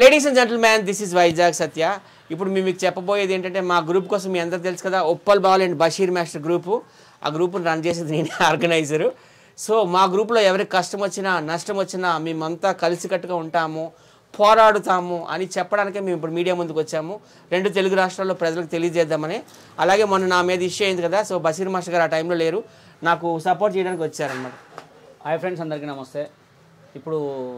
Ladies and gentleman this is Vizag Satya ఇప్పుడు మేము మీకు చెప్పబోయేది ఏంటంటే మా గ్రూప్ కోసం మీ అందరికి తెలుసు కదా Uppal Bal and Basheer master group ఆ గ్రూప్ని రన్ చేసేది నేనే ఆర్గనైజరు సో మా గ్రూప్లో ఎవరికి కష్టం వచ్చినా నష్టం వచ్చినా మేమంతా కలిసికట్టుగా ఉంటాము పోరాడుతాము అని చెప్పడానికే మేము ఇప్పుడు మీడియా ముందుకు వచ్చాము రెండు తెలుగు రాష్ట్రాల్లో ప్రజలకు తెలియజేద్దామని అలాగే మొన్న నా మీద ఇష్యూ అయింది కదా సో బషీర్ మాస్టర్ గారు ఆ టైంలో లేరు నాకు సపోర్ట్ చేయడానికి వచ్చారనమాట హాయ్ ఫ్రెండ్స్ అందరికీ నమస్తే ఇప్పుడు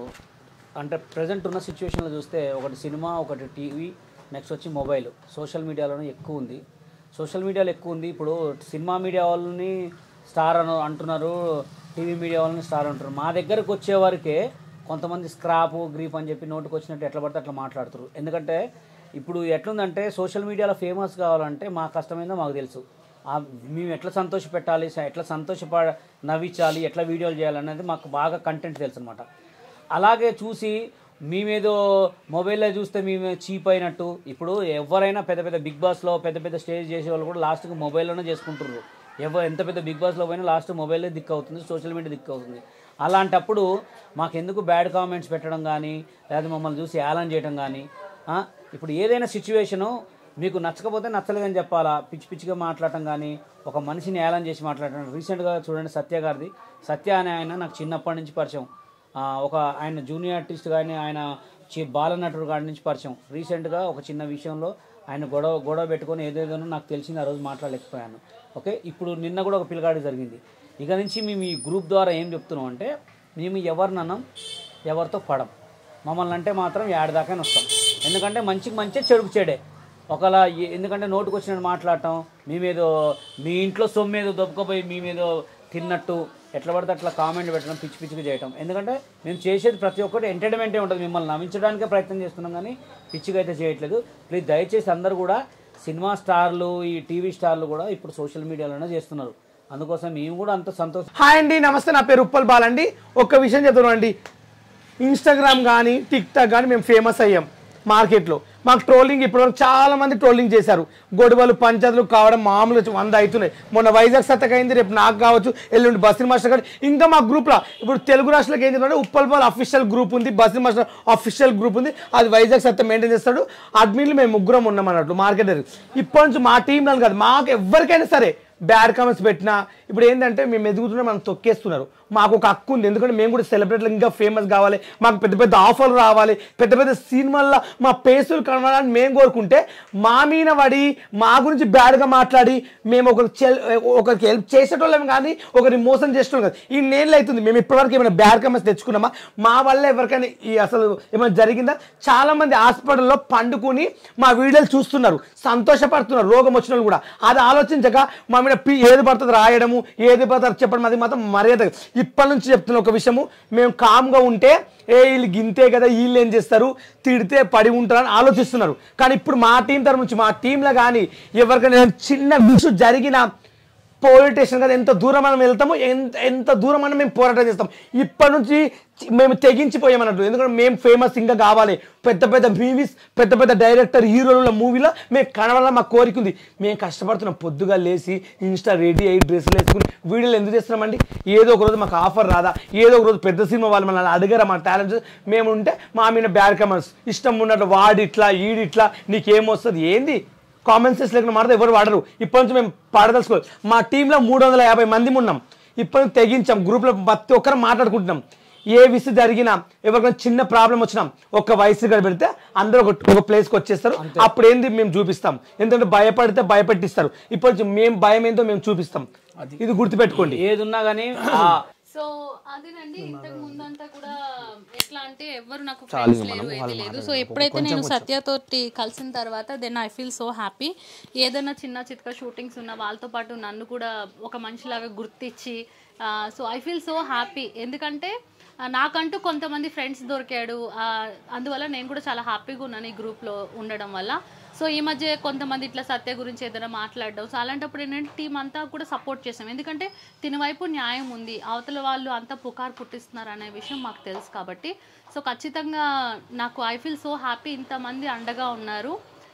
అంటే ప్రజెంట్ ఉన్న సిచ్యువేషన్లో చూస్తే ఒకటి సినిమా ఒకటి టీవీ నెక్స్ట్ వచ్చి మొబైల్ సోషల్ మీడియాలోనే ఎక్కువ ఉంది సోషల్ మీడియాలో ఎక్కువ ఉంది ఇప్పుడు సినిమా మీడియా వాళ్ళని స్టార్ అని అంటున్నారు టీవీ మీడియా వాళ్ళని స్టార్ అంటున్నారు మా దగ్గరకు వచ్చే వరకే కొంతమంది స్క్రాప్ గ్రీప్ అని చెప్పి నోటుకు వచ్చినట్టు ఎట్లా పడితే అట్లా మాట్లాడుతారు ఎందుకంటే ఇప్పుడు ఎట్లుందంటే సోషల్ మీడియాలో ఫేమస్ కావాలంటే మా కష్టమైందో మాకు తెలుసు ఆ మేము ఎట్లా సంతోష పెట్టాలి స- ఎట్లా సంతోషప నవ్వించాలి ఎట్లా వీడియోలు చేయాలనేది మాకు బాగా కంటెంట్ తెలుసు అనమాట అలాగే చూసి మేమేదో మొబైల్లో చూస్తే మేము చీప్ అయినట్టు ఇప్పుడు ఎవరైనా పెద్ద పెద్ద బిగ్ బాస్లో పెద్ద పెద్ద స్టేజ్ చేసే వాళ్ళు కూడా లాస్ట్కి మొబైల్లోనే చేసుకుంటారు ఎవరు ఎంత పెద్ద బిగ్ బాస్లో పోయినా లాస్ట్ మొబైల్లో దిక్కు అవుతుంది సోషల్ మీడియా దిక్కు అవుతుంది అలాంటప్పుడు మాకెందుకు బ్యాడ్ కామెంట్స్ పెట్టడం కానీ లేదా మమ్మల్ని చూసి యాలన్ చేయడం కానీ ఆ, ఇప్పుడు ఏదైనా సిచ్యువేషను మీకు నచ్చకపోతే నచ్చలేదని చెప్పాలా పిచ్చి పిచ్చిగా మాట్లాడటం కానీ ఒక మనిషిని ఏలం చేసి మాట్లాడటం రీసెంట్గా చూడండి సత్య గారిది సత్య అనే ఆయన నాకు చిన్నప్పటి నుంచి పరిచయం ఆ, ఒక ఆయన జూనియర్ ఆర్టిస్ట్ కానీ ఆయన చి- బాలనటుడు కాడి నుంచి పరిచయం రీసెంట్గా ఒక చిన్న విషయంలో ఆయన గొడవ గొడవ పెట్టుకొని ఏదేదో నాకు తెలిసింది ఆ రోజు మాట్లాడలేకపోయాను ఓకే ఇప్పుడు నిన్న కూడా ఒక పిల్లగాడి జరిగింది ఇక నుంచి మేము ఈ గ్రూప్ ద్వారా ఏం చెప్తున్నాం అంటే మేము ఎవరినన్నాం ఎవరితో పడం మమ్మల్ని అంటే మాత్రం ఏడదాకానే వస్తాం ఎందుకంటే మంచికి మంచి చెడుకు చెడే ఒకలా ఏ- ఎందుకంటే నోటుకు వచ్చినట్టు మాట్లాడటం మేమేదో మీ ఇంట్లో సొమ్మేదో దొబ్బకపోయి మేమేదో తిన్నట్టు ఎట్లా పడితే అట్లా కామెంట్ పెట్టడం పిచ్చి పిచ్చిగా చేయటం ఎందుకంటే మేము చేసేది ప్రతి ఒక్కటి ఎంటర్టైన్మెంటే ఉంటుంది మిమ్మల్ని నవ్వించడానికే ప్రయత్నం చేస్తున్నాం కానీ పిచ్చిగా అయితే చేయట్లేదు ప్లీజ్ దయచేసి అందరూ కూడా సినిమా స్టార్లు ఈ టీవీ స్టార్లు కూడా ఇప్పుడు సోషల్ మీడియాలోనే చేస్తున్నారు అందుకోసం మేము కూడా అంత సంతోషం హాయ్ అండి నమస్తే నా పేరు ఉప్పల్ బాల్ అండి ఒక్క విషయం చెప్తున్నాను అండి ఇన్స్టాగ్రామ్ కానీ టిక్ టాక్ కానీ మేము ఫేమస్ అయ్యాం మార్కెట్లో మాకు ట్రోలింగ్ ఇప్పటివరకు చాలా మంది ట్రోలింగ్ చేశారు గొడవలు పంచాయతీలు కావడం మామూలు వంద అవుతున్నాయి మొన్న వైజాగ్ సత్తకు అయింది రేపు నాకు కావచ్చు ఎల్లుండి బస్రీ మాస్టర్ గారు ఇంకా మా గ్రూప్లో ఇప్పుడు తెలుగు రాష్ట్రాలకు ఏం చెప్తారంటే ఉప్పల్ బాల్ అఫీషియల్ గ్రూప్ ఉంది బస్రీ మాస్టర్ అఫీషియల్ గ్రూప్ ఉంది అది వైజాగ్ సత్త మెయింటైన్ చేస్తాడు అడ్మిన్లు మేము ముగ్గురం ఉన్నాం అన్నట్లు మార్కెటర్ ఇప్పటి నుంచి మా టీం కాదు మాకు ఎవరికైనా సరే బ్యాడ్ కామెంట్స్ పెట్టినా ఇప్పుడు ఏంటంటే మేము ఎదుగుతున్నా మనం తొక్కేస్తున్నారు మాకు ఒక హక్కు ఉంది ఎందుకంటే మేము కూడా సెలబ్రిటీలు ఇంకా ఫేమస్ కావాలి మాకు పెద్ద పెద్ద ఆఫర్లు రావాలి పెద్ద పెద్ద సినిమాల్లో మా పేసులు కనవాలని మేము కోరుకుంటే మా మీద పడి మా గురించి బ్యాడ్గా మాట్లాడి మేము ఒక ఒకరికి హెల్ప్ చేసేటోళ్ళం కానీ ఒకరిని మోసం చేసేటోళ్ళం కాదు ఈ నేళ్ళు అవుతుంది మేము ఇప్పటివరకు ఏమైనా బ్యాడ్ కామెంట్స్ తెచ్చుకున్నామా మా వల్ల ఎవరికైనా ఈ అసలు ఏమైనా జరిగిందా చాలా మంది హాస్పిటల్లో పండుకుని మా వీడియోలు చూస్తున్నారు సంతోషపడుతున్నారు రోగం వచ్చిన వాళ్ళు కూడా అది ఆలోచించక మా మీద పి ఏది పడుతుంది రాయడము ఏది పడుతుంది చెప్పడం అది మాత్రం మర్యాద ఇప్పటి నుంచి చెప్తున్న ఒక విషయము మేము కామ్గా ఉంటే ఏ వీళ్ళు గింతే కదా వీళ్ళు ఏం చేస్తారు తిడితే పడి ఉంటారని ఆలోచిస్తున్నారు కానీ ఇప్పుడు మా టీం తరఫు నుంచి మా టీంలో కానీ ఎవరికైనా ఏదైనా చిన్న విషయం జరిగిన పోలీస్ స్టేషన్ కదా ఎంత దూరం మనం వెళ్తామో ఎంత ఎంత దూరం మనం మేము పోరాటం చేస్తాం ఇప్పటి నుంచి చి- మేము తెగించిపోయామన్నట్టు ఎందుకంటే మేము ఫేమస్ ఇంకా కావాలి పెద్ద పెద్ద మూవీస్ పెద్ద పెద్ద డైరెక్టర్ హీరోల మూవీలో మేము కనబడాలని మా కోరిక ఉంది మేము కష్టపడుతున్నాం పొద్దుగా లేచి ఇన్స్టా రెడీ అయ్యి డ్రెస్సులు వేసుకుని వీడియోలు ఎందుకు చేస్తున్నామండి ఏదో ఒక రోజు మాకు ఆఫర్ రాదా ఏదో ఒక రోజు పెద్ద సినిమా వాళ్ళు మనల్ని అడగరా మా టాలెంట్స్ మేము ఉంటే మా మీద బ్యాడ్ కమెంట్స్ ఇష్టం ఉన్నట్టు వాడిట్లా ఈడిట్లా నీకేమొస్తుంది ఏంది కామన్ సెన్స్ లేకుండా మాట ఎవరు వాడరు ఇప్పటి నుంచి మేము పాడదలుచుకోవాలి మా టీంలో మూడు వందల యాభై మంది ఉన్నాం ఇప్పటి నుంచి తెగించాం గ్రూప్లో ప్రతి ఒక్కరు మాట్లాడుకుంటున్నాం ఏ విసు జరిగినా ఎవరికైనా చిన్న ప్రాబ్లం వచ్చినా ఒక వయసు గడి పెడితే అందరూ ఒక ఒక ప్లేస్కి వచ్చేస్తారు అప్పుడు ఏంది మేము చూపిస్తాం ఎందుకంటే భయపడితే భయపెట్టిస్తారు ఇప్పటి నుంచి మేము భయం ఏందో మేము చూపిస్తాం ఇది గుర్తుపెట్టుకోండి ఏది ఉన్నా కానీ సో అదేనండి ఇంతకు ముందంతా కూడా ఎట్లా అంటే ఎవరు నాకు ఫ్రెండ్స్ లేరు ఏది లేదు సో ఎప్పుడైతే నేను సత్యతోటి కలిసిన తర్వాత then I feel so happy ఏదైనా చిన్న చిత్క షూటింగ్స్ ఉన్న వాళ్ళతో పాటు నన్ను కూడా ఒక మనిషిలాగా గుర్తించి so I feel so happy ఎందుకంటే ఆ, నాకంటూ కొంతమంది ఫ్రెండ్స్ దొరికాడు ఆ, అందువల్ల నేను కూడా చాలా హ్యాపీగా ఉన్నాను ఈ గ్రూప్లో ఉండడం వల్ల సో ఈ మధ్య కొంతమంది ఇట్లా సత్య గురించి ఏదైనా మాట్లాడడం సో అలాంటప్పుడు ఏంటంటే టీం అంతా కూడా సపోర్ట్ చేసాం ఎందుకంటే తిన వైపు న్యాయం ఉంది అవతల వాళ్ళు అంతా పుకారు పుట్టిస్తున్నారు అనే విషయం మాకు తెలుసు కాబట్టి సో ఖచ్చితంగా నాకు ఐ ఫీల్ సో హ్యాపీ ఇంతమంది అండగా ఉన్నారు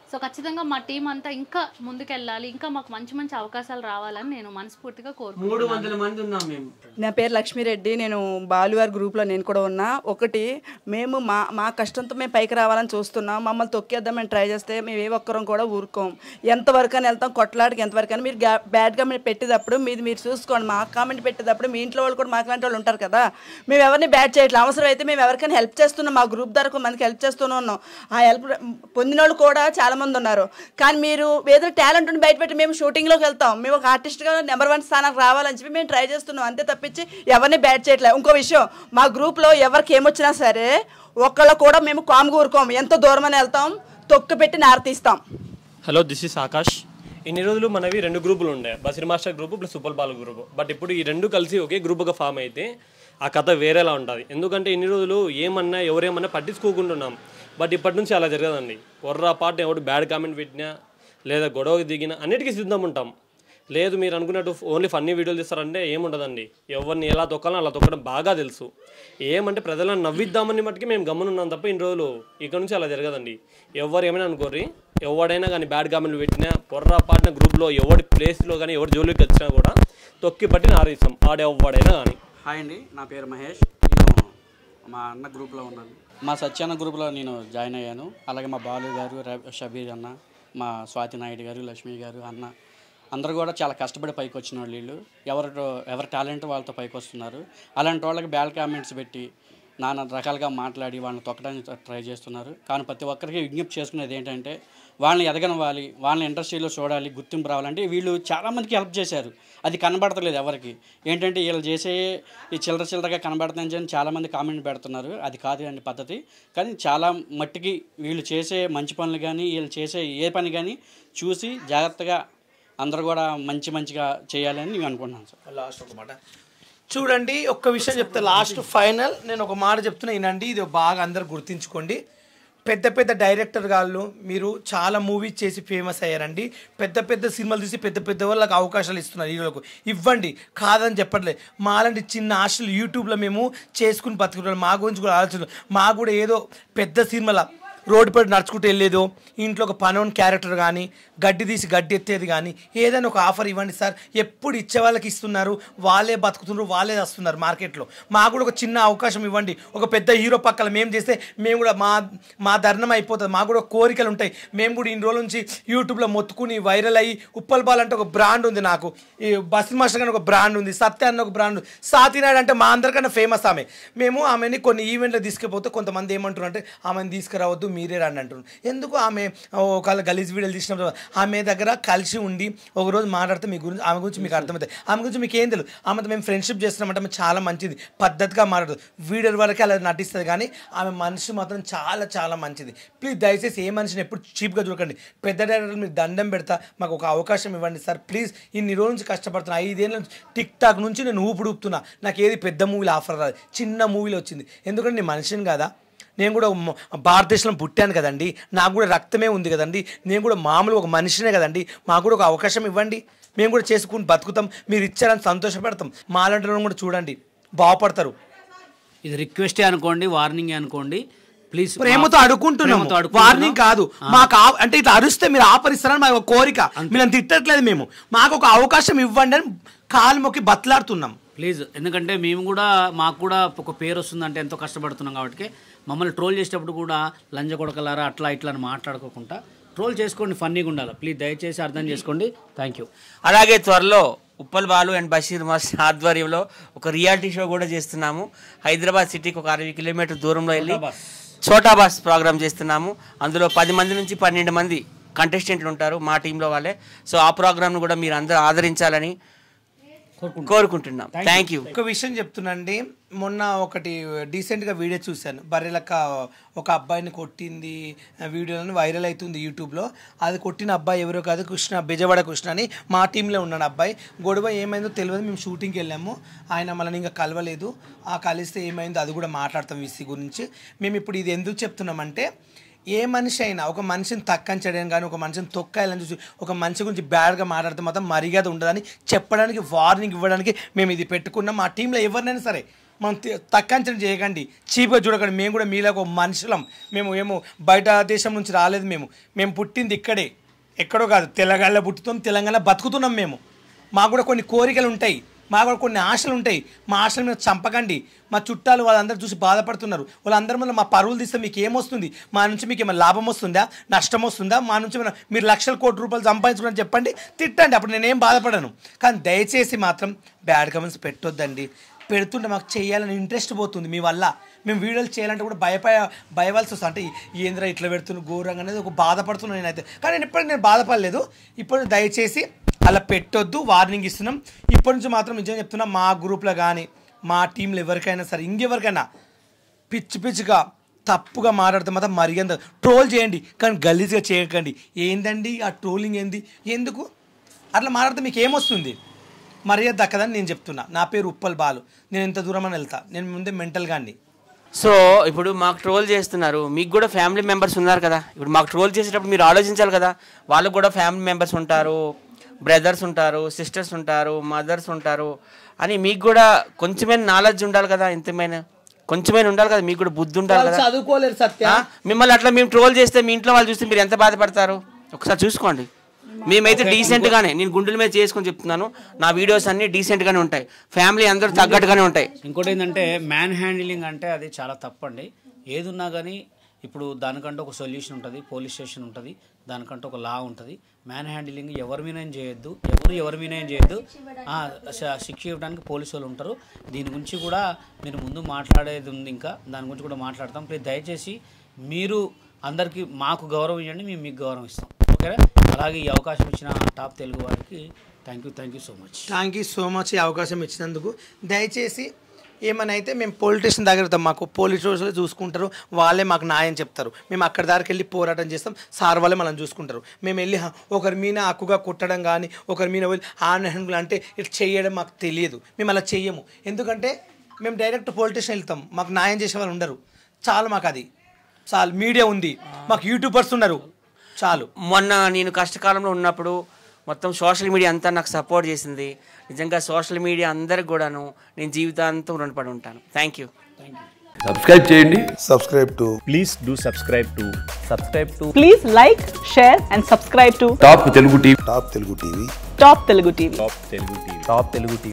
సో ఖచ్చితంగా మా టీం అంతా ఇంకా ముందుకెళ్ళాలి ఇంకా మాకు మంచి మంచి అవకాశాలు రావాలని నేను మనస్ఫూర్తిగా కోరుకుంటున్నాను మూడు వందల మంది ఉన్నాం మేము నా పేరు లక్ష్మీరెడ్డి నేను బాలువారి గ్రూప్లో నేను కూడా ఉన్నా ఒకటి మేము మా మా కష్టంతో మేము పైకి రావాలని చూస్తున్నాం మమ్మల్ని తొక్కేద్దామని ట్రై చేస్తే మేము ఏ ఒక్కరం కూడా ఊరుకోం ఎంతవరకు అని వెళ్తాం కొట్లాడికి ఎంతవరకు అని మీరు బ్యాడ్ కామెంట్ పెట్టేటప్పుడు మీది మీరు చూసుకోండి మా కామెంట్ పెట్టేటప్పుడు మీ ఇంట్లో వాళ్ళు కూడా మాకు లాంటి వాళ్ళు ఉంటారు కదా మేము ఎవరిని బ్యాడ్ చేయట్లేదు అవసరం అయితే మేము ఎవరికైనా హెల్ప్ చేస్తున్నాం మా గ్రూప్ ద్వారా మందికి హెల్ప్ చేస్తూనే ఉన్నాం ఆ హెల్ప్ పొందిన వాళ్ళు కూడా చాలా మంది ఉన్నారు కానీ మీరు ఏదో టాలెంట్ ఉండి బయటపెట్టి మేము షూటింగ్లోకి వెళ్తాం మేము ఒక ఆర్టిస్ట్గా నెంబర్ వన్ స్థానానికి రావాలని చెప్పి మేము ట్రై చేస్తున్నాం అంతే తప్పించి ఎవరిని బ్యాట్ చేయట్లేదు ఇంకో విషయం మా గ్రూప్లో ఎవరికి ఏమొచ్చినా సరే ఒక్కళ్ళు కూడా మేము కామ్ కూరుకోం ఎంత దూరం అని వెళ్తాం తొక్కు పెట్టి నారతీస్తాం హలో దిస్ ఇస్ ఆకాష్ ఇన్ని రోజులు మనవి రెండు గ్రూపులు ఉండే Basheer master group plus super Bal group but ఇప్పుడు ఈ రెండు కలిసి ఒకే గ్రూప్గా ఫామ్ అయితే ఆ కథ వేరేలా ఉంటుంది ఎందుకంటే ఇన్ని రోజులు ఏమన్నా ఎవరేమన్నా పట్టించుకోకుంటున్నాం బట్ ఇప్పటి నుంచి అలా జరగదండి ఒర్రా పాట ఎవడు బ్యాడ్ కామెంట్ పెట్టినా లేదా గొడవకి దిగినా అన్నిటికీ సిద్ధం ఉంటాం లేదు మీరు అనుకున్నట్టు ఓన్లీ ఫన్నీ వీడియోలు తీస్తారంటే ఏముండదండి ఎవరిని ఎలా తొక్కాలో అలా తొక్కడం బాగా తెలుసు ఏమంటే ప్రజలను నవ్విద్దామని మట్టుకి మేము గమనున్నాం తప్ప ఇన్ని రోజులు ఇక్కడ నుంచి అలా జరగదండి ఎవరు ఏమైనా అనుకోర్రి ఎవడైనా కానీ బ్యాడ్ కామెంట్లు పెట్టినా పొర్రా పాటిన గ్రూప్లో ఎవడి ప్లేస్లో కానీ ఎవరి జోలికి వచ్చినా కూడా తొక్కి పట్టి నారేస్తాం ఆడెవ్వడైనా కానీ హాయ్ అండి నా పేరు మహేష్ నేను మా అన్న గ్రూప్లో ఉన్నాను మా సత్యాన్న గ్రూప్లో నేను జాయిన్ అయ్యాను అలాగే మా బాలు గారు రవి- షబీర్ అన్న మా స్వాతి నాయుడు గారు లక్ష్మి గారు అన్న అందరూ కూడా చాలా కష్టపడి పైకి వచ్చిన వాళ్ళు వీళ్ళు ఎవరి ఎవరి టాలెంట్ వాళ్ళతో పైకి వస్తున్నారు అలాంటి వాళ్ళకి బ్యాడ్ కామెంట్స్ పెట్టి నానా రకాలుగా మాట్లాడి వాళ్ళని తొక్కడానికి ట్రై చేస్తున్నారు కానీ ప్రతి ఒక్కరికి విజ్ఞప్తి చేసుకునేది ఏంటంటే వాళ్ళని ఎదగనవాలి వాళ్ళని ఇండస్ట్రీలో చూడాలి గుర్తింపు రావాలంటే వీళ్ళు చాలామందికి హెల్ప్ చేశారు అది కనబడతలేదు ఎవరికి ఏంటంటే వీళ్ళు చేసే ఈ చిల్లర చిల్లరగా కనబడుతుందని చెప్పి చాలామంది కామెంట్ పెడుతున్నారు అది కాదు అండి పద్ధతి కానీ చాలా మట్టికి వీళ్ళు చేసే మంచి పనులు కానీ వీళ్ళు చేసే ఏ పని కానీ చూసి జాగ్రత్తగా అందరూ కూడా మంచి మంచిగా చేయాలని నేను అనుకుంటున్నాను సార్ లాస్ట్ ఒక మాట చూడండి ఒక్క విషయం చెప్తే లాస్ట్ ఫైనల్ నేను ఒక మాట చెప్తున్నా వినండి ఇది బాగా అందరు గుర్తించుకోండి పెద్ద పెద్ద డైరెక్టర్ గాళ్ళు మీరు చాలా మూవీస్ చేసి ఫేమస్ అయ్యారండి పెద్ద పెద్ద సినిమాలు తీసి పెద్ద పెద్ద వాళ్ళకి అవకాశాలు ఇస్తున్నారు హీరోలకు ఇవ్వండి కాదని చెప్పట్లేదు మాలాంటి చిన్న ఆశలు యూట్యూబ్లో మేము చేసుకుని బతుకుంటాం మా గురించి కూడా ఆలోచన మా కూడా ఏదో పెద్ద సినిమాల రోడ్డు పడి నడుచుకుంటూ వెళ్ళేదో ఇంట్లో ఒక పనోన్ క్యారెక్టర్ కానీ గడ్డి తీసి గడ్డి ఎత్తేది కానీ ఏదైనా ఒక ఆఫర్ ఇవ్వండి సార్ ఎప్పుడు ఇచ్చే వాళ్ళకి ఇస్తున్నారు వాళ్ళే బతుకుతున్నారు వాళ్ళే వస్తున్నారు మార్కెట్లో మాకు కూడా ఒక చిన్న అవకాశం ఇవ్వండి ఒక పెద్ద హీరో పక్కన మేము చేస్తే మేము కూడా మా మా ధర్నం అయిపోతుంది మాకు కూడా కోరికలు ఉంటాయి మేము కూడా ఇన్ని రోజుల నుంచి యూట్యూబ్లో మొత్తుకుని వైరల్ అయ్యి ఉప్పల్ బాల్ అంటే ఒక బ్రాండ్ ఉంది నాకు ఈ బస్ మాస్టర్ అని ఒక బ్రాండ్ ఉంది సత్య అన్న ఒక బ్రాండ్ సాతినాడు అంటే మా అందరికన్నా ఫేమస్ ఆమె మేము ఆమెని కొన్ని ఈవెంట్లు తీసుకుపోతే కొంతమంది ఏమంటున్నారు అంటే ఆమెను తీసుకురావద్దు మీరే రండి అంటున్నారు ఎందుకు ఆమె ఒకవేళ గలీజ్ వీడియోలు తీసినప్పుడు ఆమె దగ్గర కలిసి ఉండి ఒకరోజు మాట్లాడితే మీ గురించి ఆమె గురించి మీకు అర్థమవుతాయి ఆమె గురించి మీకు ఏం తెలియదు ఆమెతో మేము ఫ్రెండ్షిప్ చేస్తున్నామంటే ఆమె చాలా మంచిది పద్ధతిగా మాట్లాడదు వీడియో వరకే అలా నటిస్తుంది కానీ ఆమె మనిషి మాత్రం చాలా చాలా మంచిది ప్లీజ్ దయచేసి ఏ మనిషిని ఎప్పుడు చీప్గా చూడకండి పెద్ద డైరెక్టర్ మీరు దండం పెడతా మాకు ఒక అవకాశం ఇవ్వండి సార్ ప్లీజ్ ఇన్ని రోజుల నుంచి కష్టపడుతున్నా ఐదేళ్ళ నుంచి టిక్ టాక్ నుంచి నేను ఊపుడు ఊపుతున్నా నాకు ఏది పెద్ద మూవీలో ఆఫర్ రాదు చిన్న మూవీలో వచ్చింది ఎందుకంటే నేను మనిషిని కదా నేను కూడా మ- భారతదేశంలో పుట్టాను కదండి నాకు కూడా రక్తమే ఉంది కదండి నేను కూడా మామూలు ఒక మనిషినే కదండి మాకు కూడా ఒక అవకాశం ఇవ్వండి మేము కూడా చేసుకుని బతుకుతాం మీరు ఇచ్చారని సంతోషపడతాం మాలాంటి వాళ్ళని కూడా చూడండి బాగుపడతారు ఇది రిక్వెస్టే అనుకోండి వార్నింగ్ అనుకోండి ప్లీజ్ ప్రేమతో అడుగుకుంటున్నాము ప్రేమతో అడుగుకుంటున్నాం. వార్నింగ్ కాదు మాకు ఆ- అంటే ఇట్లా అరిస్తే మీరు ఆపరిస్తారని మా ఒక కోరిక మీరు తిట్టట్లేదు మేము మాకు ఒక అవకాశం ఇవ్వండి అని కాలు మొక్కి బతలాడుతున్నాం ప్లీజ్ ఎందుకంటే మేము కూడా మాకు కూడా ఒక పేరు వస్తుందంటే ఎంతో కష్టపడుతున్నాం కాబట్టి మమ్మల్ని ట్రోల్ చేసేటప్పుడు కూడా లంజ కొడకలారా అట్లా ఇట్లా అని మాట్లాడుకోకుండా ట్రోల్ చేసుకోండి ఫన్నీగా ఉండాలి ప్లీజ్ దయచేసి అర్థం చేసుకోండి థ్యాంక్ యూ అలాగే త్వరలో ఉప్పల్ బాలు అండ్ బషీర్ మాస్టర్ ఆధ్వర్యంలో ఒక రియాలిటీ షో కూడా చేస్తున్నాము హైదరాబాద్ సిటీకి ఒక అరవై కిలోమీటర్ దూరంలో వెళ్ళి చోటా బాస్ ప్రోగ్రామ్ చేస్తున్నాము అందులో పది మంది నుంచి పన్నెండు మంది కంటెస్టెంట్లు ఉంటారు మా టీంలో వాళ్ళే సో ఆ ప్రోగ్రామ్ను కూడా మీరు అందరూ ఆదరించాలని కోరుకుంటున్నాం థ్యాంక్ యూ ఒక విషయం చెప్తున్నాండి మొన్న ఒకటి డీసెంట్గా వీడియో చూశాను బర్రెలక్క ఒక అబ్బాయిని కొట్టింది వీడియోలను వైరల్ అవుతుంది యూట్యూబ్లో అది కొట్టిన అబ్బాయి ఎవరో కాదు కృష్ణ బెజవాడ కృష్ణ అని మా టీంలో ఉన్నాడు అబ్బాయి గొడవ ఏమైందో తెలియదు మేము షూటింగ్కి వెళ్ళాము ఆయన మనల్ని ఇంకా కలవలేదు ఆ కలిస్తే ఏమైందో అది కూడా మాట్లాడతాం విసి గురించి మేము ఇప్పుడు ఇది ఎందుకు చెప్తున్నామంటే ఏ మనిషి అయినా ఒక మనిషిని తక్కంచడం కానీ ఒక మనిషిని తొక్కాయాలని చూసి ఒక మనిషి గురించి బ్యాడ్గా మాట్లాడితే మాత్రం మర్యాద ఉండదని చెప్పడానికి వార్నింగ్ ఇవ్వడానికి మేము ఇది పెట్టుకున్నాం మా టీంలో ఎవరినైనా సరే మనం తి- తక్కువ అంచనా చేయకండి చీప్గా చూడకండి మేము కూడా మీలాగా ఒక మనుషులం మేము ఏమో బయట దేశం నుంచి రాలేదు మేము మేము పుట్టింది ఇక్కడే ఎక్కడో కాదు తెలంగాణలో పుట్టుతాం తెలంగాణ బతుకుతున్నాం మేము మాకు కూడా కొన్ని కోరికలు ఉంటాయి మాకు కూడా కొన్ని ఆశలు ఉంటాయి మా ఆశల మీద చంపకండి మా చుట్టాలు వాళ్ళందరూ చూసి బాధపడుతున్నారు వాళ్ళందరి వల్ల మా పరువులు తీస్తే మీకు ఏమొస్తుంది మా నుంచి మీకు ఏమైనా లాభం వస్తుందా నష్టం వస్తుందా మా నుంచి ఏమైనా మీరు లక్షల కోటి రూపాయలు సంపాదించుకుని చెప్పండి తిట్టండి అప్పుడు నేనేం బాధపడను కానీ దయచేసి మాత్రం బ్యాడ్ కమెంట్స్ పెట్టొద్దండి పెడుతుంటే మాకు చేయాలని ఇంట్రెస్ట్ పోతుంది మీ వల్ల మేము వీడియోలు చేయాలంటే కూడా భయపడ భయవలసి వస్తుంది అంటే ఏంద్రా ఇట్లా పెడుతున్న ఘోరంగా అనేది ఒక బాధపడుతున్నాను నేనైతే కానీ నేను ఇప్పటికి నేను బాధపడలేదు ఇప్పుడు దయచేసి అలా పెట్టొద్దు వార్నింగ్ ఇస్తున్నాం ఇప్పటి నుంచి మాత్రం నిజంగా చెప్తున్నా మా గ్రూప్లో కానీ మా టీంలో ఎవరికైనా సరే ఇంకెవరికైనా పిచ్చి పిచ్చిగా తప్పుగా మాట్లాడితే మాత్రం మరిగంత ట్రోల్ చేయండి కానీ గలీజ్గా చేయకండి ఏందండి ఆ ట్రోలింగ్ ఏంది ఎందుకు అట్లా మాట్లాడితే మీకు ఏమొస్తుంది మర్యాద దక్కదని నేను చెప్తున్నా నా పేరు ఉప్పల్ బాలు నేను ఎంత దూరం అని వెళ్తా నేను ముందే మెంటల్గా అండి సో ఇప్పుడు మాకు ట్రోల్ చేస్తున్నారు మీకు కూడా ఫ్యామిలీ మెంబర్స్ ఉన్నారు కదా ఇప్పుడు మాకు ట్రోల్ చేసేటప్పుడు మీరు ఆలోచించాలి కదా వాళ్ళకు కూడా ఫ్యామిలీ మెంబర్స్ ఉంటారు బ్రదర్స్ ఉంటారు సిస్టర్స్ ఉంటారు మదర్స్ ఉంటారు అని మీకు కూడా కొంచెమైనా నాలెడ్జ్ ఉండాలి కదా ఇంతమైన కొంచెమైనా ఉండాలి కదా మీకు కూడా బుద్ధి ఉండాలి కదా చదువుకోలేరు సత్య ఆ? మిమ్మల్ని అట్లా మేము ట్రోల్ చేస్తే మీ ఇంట్లో వాళ్ళు చూస్తే మీరు ఎంత బాధపడతారు ఒకసారి చూసుకోండి మేమైతే డీసెంట్ గానే నేను గుండెల మీద చేసుకొని చెప్తున్నాను నా వీడియోస్ అన్ని డీసెంట్ గానే ఉంటాయి ఫ్యామిలీ అందరూ తగ్గట్టుగానే ఉంటాయి ఇంకోటి ఏంటంటే మ్యాన్ హ్యాండిలింగ్ అంటే అది చాలా తప్పండి ఏదున్నా కానీ ఇప్పుడు దానికంటే ఒక సొల్యూషన్ ఉంటుంది పోలీస్ స్టేషన్ ఉంటుంది దానికంటే ఒక లా ఉంటుంది మ్యాన్ హ్యాండిలింగ్ ఎవరి మీద ఏం చేయొద్దు ఎవరు ఎవరి మీద ఏం చేయొద్దు ఆ, శ- శిక్ష ఇవ్వడానికి పోలీసు వాళ్ళు ఉంటారు దీని గురించి కూడా మీరు ముందు మాట్లాడేది ఉంది ఇంకా దాని గురించి కూడా మాట్లాడతాం ప్లీజ్ దయచేసి మీరు అందరికీ మాకు గౌరవం ఇవ్వండి మేము మీకు గౌరవం ఇస్తాం ఓకేనా అలాగే ఈ అవకాశం ఇచ్చిన టాప్ తెలుగు వారికి thank you thank you so much thank you so much ఈ అవకాశం ఇచ్చినందుకు దయచేసి ఏమని అయితే మేము పోలీస్ స్టేషన్ దగ్గర వెళ్తాం మాకు పోలీస్ స్టేషన్లో చూసుకుంటారు వాళ్ళే మాకు న్యాయం చెప్తారు మేము అక్కడ దాకా వెళ్ళి పోరాటం చేస్తాం సార్ వాళ్ళే మనం చూసుకుంటారు మేము వెళ్ళి హ- ఒకరి మీద హక్కుగా కొట్టడం కానీ ఒకరి మీద వెళ్ళి ఆనహంగులు అంటే ఇట్లా చేయడం మాకు తెలియదు మేము అలా చెయ్యము ఎందుకంటే మేము డైరెక్ట్ పోలీస్ స్టేషన్ వెళ్తాం మాకు న్యాయం చేసే వాళ్ళు ఉండరు చాలు మాకు అది చాలు మీడియా ఉంది మాకు యూట్యూబర్స్ ఉన్నారు చాలు మొన్న నేను కష్టకాలంలో ఉన్నప్పుడు మొత్తం సోషల్ మీడియా అంతా నాకు సపోర్ట్ చేసింది నిజంగా సోషల్ మీడియా అందరికి కూడాను నేను జీవితాంతం రుణపడి ఉంటాను థ్యాంక్ యూ సబ్స్క్రైబ్ చేయండి subscribe to please do subscribe to subscribe to Please like, share, and subscribe to Top Telugu TV Top Telugu TV. Top Telugu TV. top telugu tv top telugu tv